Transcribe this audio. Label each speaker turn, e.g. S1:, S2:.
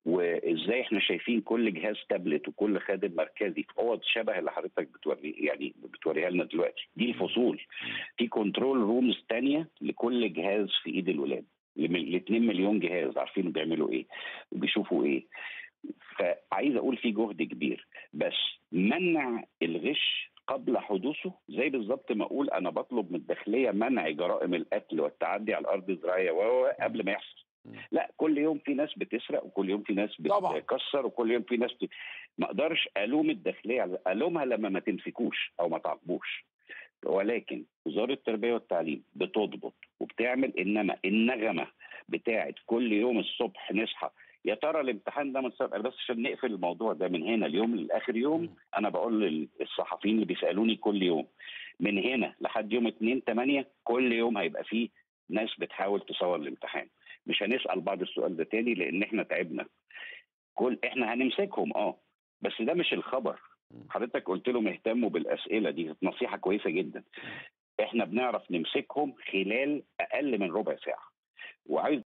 S1: وازاي احنا شايفين كل جهاز تابلت وكل خادم مركزي في اوض شبه اللي حضرتك بتوري يعني بتوريها لنا دلوقتي دي الفصول في كنترول رومز تانية لكل جهاز في ايد الولاد ل 2 مليون جهاز عارفين بيعملوا ايه وبيشوفوا ايه فعايز اقول في جهد كبير بس منع الغش قبل حدوثه زي بالظبط ما اقول انا بطلب من الداخليه منع جرائم القتل والتعدي على الارض الزراعيه و قبل ما يحصل لا كل يوم في ناس بتسرق وكل يوم في ناس
S2: طبعاً.
S1: بتكسر وكل يوم في ناس بت... ما اقدرش الوم الداخليه على- الومها لما ما تمسكوش او ما تعاقبوش ولكن وزاره التربيه والتعليم بتضبط وبتعمل انما النغمه بتاعت كل يوم الصبح نصحى يا ترى الامتحان ده متسابق بس عشان نقفل الموضوع ده من هنا اليوم لاخر يوم انا بقول للصحفيين اللي بيسالوني كل يوم من هنا لحد يوم 2 8 كل يوم هيبقى فيه ناس بتحاول تصور الامتحان مش هنسال بعض السؤال ده تاني لان احنا تعبنا كل احنا هنمسكهم اه بس ده مش الخبر حضرتك قلت لهم اهتموا بالاسئله دي نصيحه كويسه جدا احنا بنعرف نمسكهم خلال اقل من ربع ساعه وعايز